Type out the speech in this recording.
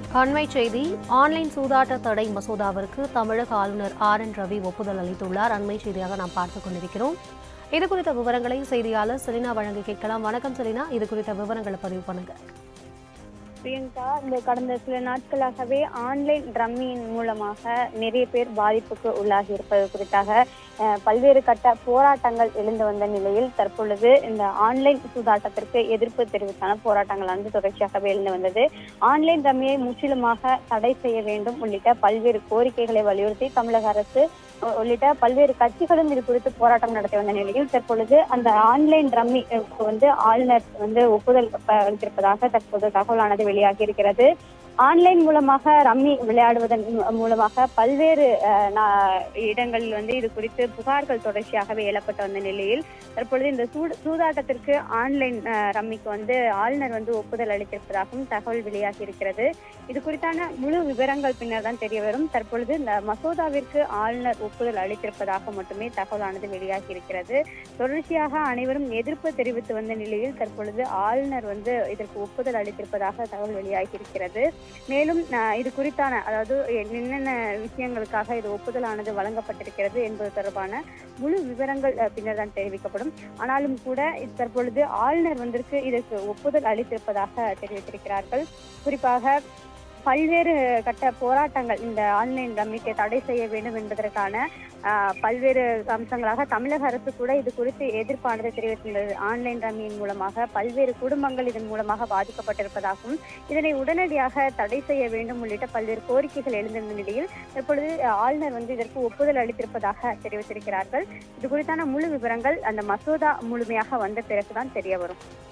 அண்மை செய்தி ஆன்லைன் சூதாட்ட தடை மசோதாவிற்கு தமிழக ஆளுநர் ஆர் என் ரவி ஒப்புதல் அளித்துள்ளார் அண்மை செய்தியாக நாம் பார்த்துக் கொண்டிருக்கிறோம் இது குறித்த விவரங்களை செய்தியாளர் செலினா வழங்க கேட்கலாம் வணக்கம் செலினா இது குறித்த விவரங்களை பதிவு பண்ணுங்க பிரியங்கா இந்த கடந்த சில நாட்களாகவே ஆன்லைன் ரம்மியின் மூலமாக நிறைய பேர் பாதிப்புக்கு உள்ளாகி இருப்பது குறித்தாக அஹ், பல்வேறு கட்ட போராட்டங்கள் எழுந்து வந்த நிலையில் தற்பொழுது இந்த ஆன்லைன் சூதாட்டத்திற்கு எதிர்ப்பு தெரிவித்தான போராட்டங்கள் வந்து தொடர்ச்சியாகவே எழுந்து வந்தது ஆன்லைன் ரம்மியை முற்றிலுமாக தடை செய்ய வேண்டும் உள்ளிட்ட பல்வேறு கோரிக்கைகளை வலியுறுத்தி தமிழக அரசு உ- உள்ளிட்ட பல்வேறு கட்சிகளும் இது குறித்து போராட்டம் நடத்தி வந்த நிலையில் தற்பொழுது அந்த ஆன்லைன் ரம்மி அஹ், வந்து ஆளுநர் வந்து ஒப்புதல் ப- அளித்திருப்பதாக தற்போது தகவலானது வெளியாகி இருக்கிறது ஆன்லைன் மூலமாக ரம்மி விளையாடுவதன் மூ- மூலமாக பல்வேறு அஹ், நா- இடங்களில் வந்து இது குறித்து புகார்கள் தொடர்ச்சியாகவே எழப்பட்டு வந்த நிலையில் தற்பொழுது இந்த சூடு சூதாட்டத்திற்கு ஆன்லைன் அஹ், ரம்மிக்கு வந்து ஆளுநர் வந்து ஒப்புதல் அளித்திருப்பதாகவும் தகவல் வெளியாகி இருக்கிறது இது குறித்தான முழு விவரங்கள் பின்னர் தான் தெரிய வரும் தற்பொழுது இந்த மசோதாவிற்கு ஆளுநர் ஒப்புதல் அளித்திருப்பதாக மட்டுமே தகவலானது வெளியாகி இருக்கிறது தொடர்ச்சியாக அனைவரும் எதிர்ப்பு தெரிவித்து வந்த நிலையில் தற்பொழுது ஆளுநர் வந்து இதற்கு ஒப்புதல் அளித்திருப்பதாக தகவல் வெளியாகி இருக்கிறது மேலும் அஹ், இது குறித்தான அதாவது என்னென்ன விஷயங்களுக்காக இது ஒப்புதலானது வழங்கப்பட்டிருக்கிறது என்பது தொடர்பான முழு விவரங்கள் அஹ், பின்னர் தான் தெரிவிக்கப்படும் ஆனாலும் கூட இது தற்பொழுது ஆளுநர் வந்திருக்கு இதற்கு ஒப்புதல் அளித்திருப்பதாக தெரிவித்திருக்கிறார்கள் குறிப்பாக பல்வேறு கட்ட போராட்டங்கள் இந்த ஆன்லைன் ரம்மிக்கை தடை செய்ய வேண்டும் என்பதற்கான ஆஹ், பல்வேறு அம்சங்களாக தமிழக அரசு கூட இது குறித்து எதிர்ப்பானது தெரிவித்துள்ளது ஆன்லைன் ரம்மியின் மூலமாக பல்வேறு குடும்பங்கள் இதன் மூலமாக பாதிக்கப்பட்டிருப்பதாகவும் இதனை உடனடியாக தடை செய்ய வேண்டும் உள்ளிட்ட பல்வேறு கோரிக்கைகள் எழுந்திருந்த நிலையில் தற்பொழுது அஹ், ஆளுநர் வந்து இதற்கு ஒப்புதல் அளித்திருப்பதாக தெரிவித்திருக்கிறார்கள் இது குறித்தான முழு விவரங்கள் அந்த மசோதா முழுமையாக வந்த பிறகுதான் தெரிய வரும்